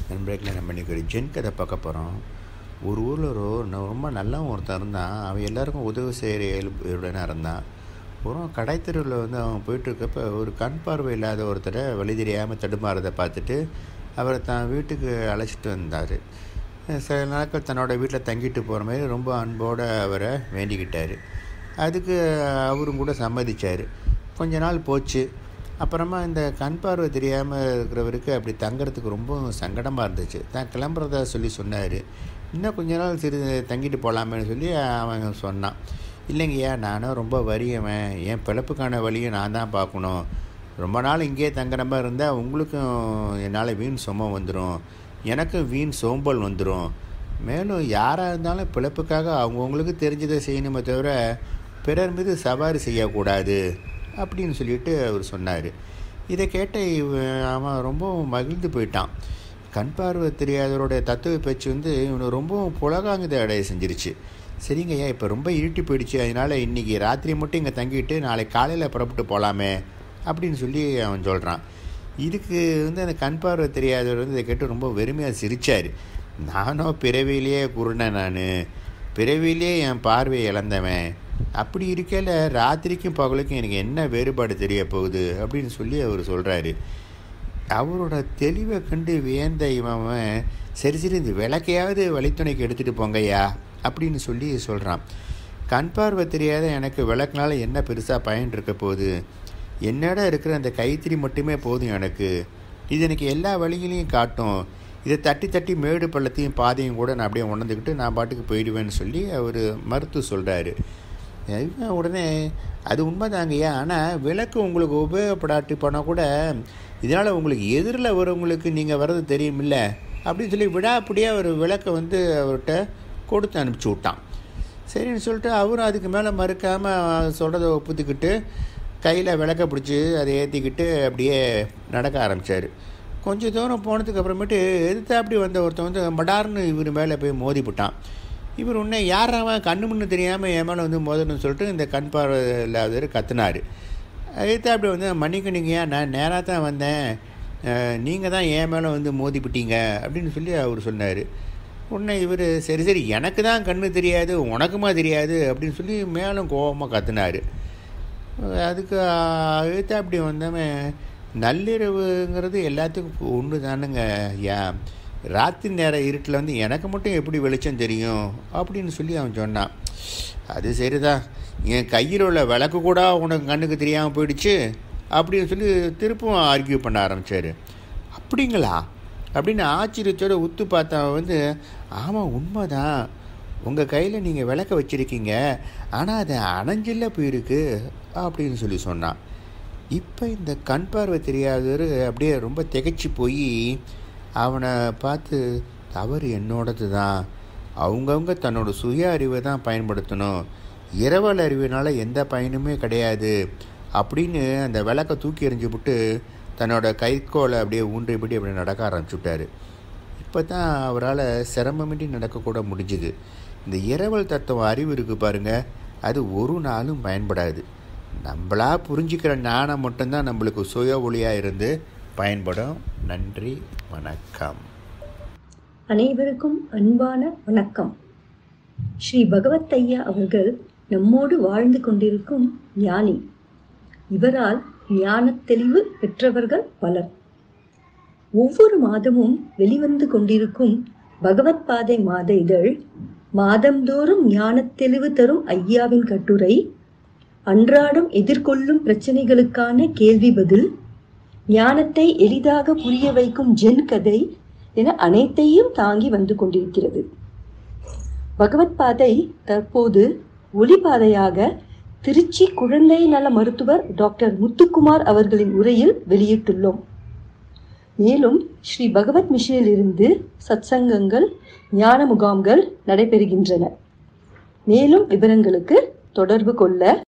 நண்பர்களே நம்ம இன்றைக்கி ஒரு ஜென் கதை பார்க்க போகிறோம் ஒரு ஊரில் ஒரு ந- ரொம்ப நல்லவன் ஒருத்தன் இருந்தான் அவன் எல்லாருக்கும் உதவி செய்கிற இயல்புடனே இருந்தான் ஒரு கடைத்தெருவில் வந்து அவன் போயிட்டுருக்கப்ப ஒரு கண் பார்வை இல்லாத ஒருத்தரை வழி தெரியாமல் தடுமாறதை பார்த்துட்டு அவரை தான் வீட்டுக்கு அழைச்சிட்டு வந்தார் சில நாட்கள் தன்னோட வீட்டில் தங்கிட்டு போகிற மாதிரி ரொம்ப அன்போடு அவரை வேண்டிக்கிட்டார் அதுக்கு அவரும் கூட சம்மதிச்சார் கொஞ்ச நாள் போச்சு அப்புறமா இந்த கண் பார்வை தெரியாமல் இருக்கிறவருக்கு அப்படி தங்குறதுக்கு ரொம்ப சங்கடமாக இருந்துச்சு தான் கிளம்புறதா சொல்லி சொன்னார் இன்னும் கொஞ்ச நாள் சிறு தங்கிட்டு போகலாமேன்னு சொல்லி அவன் சொன்னான் இல்லைங்கய்யா நானும் ரொம்ப வறியவன் என் பிழப்புக்கான வழியை நான் தான் பார்க்கணும் ரொம்ப நாள் இங்கேயே தங்குற மாதிரி இருந்தால் உங்களுக்கும் என்னால் வீண் சுமம் வந்துடும் எனக்கும் வீண் சோம்பல் வந்துடும் மேலும் யாராக இருந்தாலும் பிழைப்புக்காக அவங்கவுங்களுக்கு தெரிஞ்சதை செய்யணுமே தவிர பிறர் மீது சவாரி செய்யக்கூடாது அப்படின்னு சொல்லிட்டு அவர் சொன்னார் இதை கேட்ட இவன் அவன் ரொம்ப மகிழ்ந்து போயிட்டான் கண் பார்வை தெரியாதவருடைய தத்துவ பேச்சு வந்து இவனை ரொம்பவும் புலகாங்குத அடைய செஞ்சிருச்சு சரிங்கய்யா இப்போ ரொம்ப இருட்டி போயிடுச்சு அதனால் இன்றைக்கி ராத்திரி மட்டும் இங்கே தங்கிட்டு நாளைக்கு காலையில் புறப்பட்டு போகலாமே அப்படின்னு சொல்லி அவன் சொல்கிறான் இதுக்கு வந்து அந்த கண் பார்வை தெரியாதவர் வந்து இதை கேட்டு ரொம்ப வெறுமையாக சிரித்தார் நானும் பிறவியிலேயே குருடேன் நான் பிறவியிலே என் பார்வையை இழந்தவன் அப்படி இருக்கையில் ராத்திரிக்கும் பகலுக்கும் எனக்கு என்ன வேறுபாடு தெரிய போகுது அப்படின்னு சொல்லி அவர் சொல்கிறாரு அவரோட தெளிவை கண்டு வியந்த இவன் சரி சரி இந்த விளக்கையாவது வழித்துணைக்கு எடுத்துகிட்டு போங்கய்யா அப்படின்னு சொல்லி சொல்கிறான் கண் பார்வை தெரியாத எனக்கு விளக்குனால என்ன பெருசாக பயன் இருக்க போகுது என்னோட இருக்கிற அந்த கைத்திரி மட்டுமே போதும் எனக்கு இது எனக்கு எல்லா வழிகளையும் காட்டும் இதை தட்டி தட்டி மேடு பள்ளத்தையும் பாதையும் கூட நான் அப்படியே உணர்ந்துக்கிட்டு நான் பாட்டுக்கு போயிடுவேன்னு சொல்லி அவர் மறுத்து சொல்கிறாரு இவன் உடனே அது உண்மைதாங்கய்யா ஆனால் விளக்கு உங்களுக்கு உபயோகப்படாட்டி போனால் கூட இதனால் உங்களுக்கு எதிரில் வரவங்களுக்கு நீங்கள் வர்றது தெரியுமில்ல அப்படின்னு சொல்லி விடாப்படியாக ஒரு விளக்கை வந்து அவர்கிட்ட கொடுத்து அனுப்பிச்சி விட்டான் சரின்னு சொல்லிட்டு அவரும் அதுக்கு மேலே மறுக்காமல் சொல்கிறத ஒப்புத்துக்கிட்டு கையில் விளக்க பிடிச்சி அதை ஏற்றிக்கிட்டு அப்படியே நடக்க ஆரம்பித்தார் கொஞ்சம் தூரம் போனதுக்கு அப்புறமேட்டு எதிர்த்து அப்படி வந்த ஒருத்தன் வந்து மடார்னு இவர் மேலே போய் மோதி போட்டான் இவர் உன்னை யார் அவன் கண்ணு முன்னு தெரியாமல் என் மேலே வந்து மோதணும்னு சொல்லிட்டு இந்த கண் பார்வை இல்லாதவர் கத்துனார் எதிர்த்து அப்படி வந்து மன்னிக்கணுங்கய்யா நான் நேராக தான் வந்தேன் நீங்கள் தான் என் மேலே வந்து மோதிப்பிட்டீங்க அப்படின்னு சொல்லி அவர் சொன்னார் உடனே இவர் சரி சரி எனக்கு தான் கண்ணு தெரியாது உனக்குமா தெரியாது அப்படின்னு சொல்லி மேலும் கோபமாக கத்துனார் அதுக்கு எழுத்து அப்படி வந்தவன் நள்ளிரவுங்கிறது எல்லாத்துக்கும் ஒன்று தானுங்க ஐயா ராத்திரி நேர இருட்டில் வந்து எனக்கு மட்டும் எப்படி வெளிச்சம் தெரியும் அப்படின்னு சொல்லி அவன் சொன்னான் அது சரிதான் என் கையில் உள்ள விளக்கு கூட உனக்கு கண்ணுக்கு தெரியாமல் போயிடுச்சு அப்படின்னு சொல்லி திருப்பவும் ஆர்கியூ பண்ண ஆரம்பித்தார் அப்படிங்களா அப்படின்னு ஆச்சரியத்தோடு உத்து பார்த்தவன் வந்து ஆமாம் உண்மைதான் உங்கள் கையில் நீங்கள் விளக்க வச்சுருக்கீங்க ஆனால் அது அணைஞ்சில்ல போயிருக்கு அப்படின்னு சொல்லி சொன்னான் இப்போ இந்த கண் பார்வை தெரியாதவர் அப்படியே ரொம்ப திகைச்சு போய் அவனை பார்த்து தவறு என்னோடது தான் அவங்கவுங்க தன்னோட சுய அறிவை தான் பயன்படுத்தணும் இரவல் அறிவினால் எந்த பயனுமே கிடையாது அப்படின்னு அந்த விளக்கை தூக்கி எறிஞ்சு விட்டு தன்னோட கைக்கோலை அப்படியே ஊன்றிபடி அப்படி நடக்க ஆரம்பிச்சுட்டாரு இப்போ தான் அவரால் சிரமமின்றி நடக்கக்கூட முடிஞ்சுது இந்த இரவல் தத்துவம் அறிவு இருக்குது பாருங்கள் அது ஒரு நாளும் பயன்படாது நம்மளா புரிஞ்சுக்கிற ஞானம் மட்டும்தான் நம்மளுக்கு சுய ஒளியாக இருந்து பயன்படும் நன்றி வணக்கம் அனைவருக்கும் அன்பான வணக்கம் ஸ்ரீ பகவத் ஐயா அவர்கள் நம்மோடு வாழ்ந்து கொண்டிருக்கும் ஞானி இவரால் ஞானத் தெளிவு பெற்றவர்கள் பலர் ஒவ்வொரு மாதமும் வெளிவந்து கொண்டிருக்கும் பகவத் பாதை மாத இதழ் மாதந்தோறும் ஞானத் தெளிவு தரும் ஐயாவின் கட்டுரை அன்றாடம் எதிர்கொள்ளும் பிரச்சனைகளுக்கான கேள்வி பதில் ஞானத்தை எளிதாக புரிய வைக்கும் ஜென் கதை என அனைத்தையும் தாங்கி வந்து கொண்டிருக்கிறது பகவத் பாதை தற்போது ஒளிபாதையாக திருச்சி குழந்தை நல மருத்துவர் டாக்டர் முத்துக்குமார் அவர்களின் உரையில் வெளியிட்டுள்ளோம் மேலும் ஸ்ரீ பகவத் மிஷனில் இருந்து சத்சங்கங்கள் ஞான முகாம்கள் நடைபெறுகின்றன மேலும் விவரங்களுக்கு தொடர்பு கொள்ள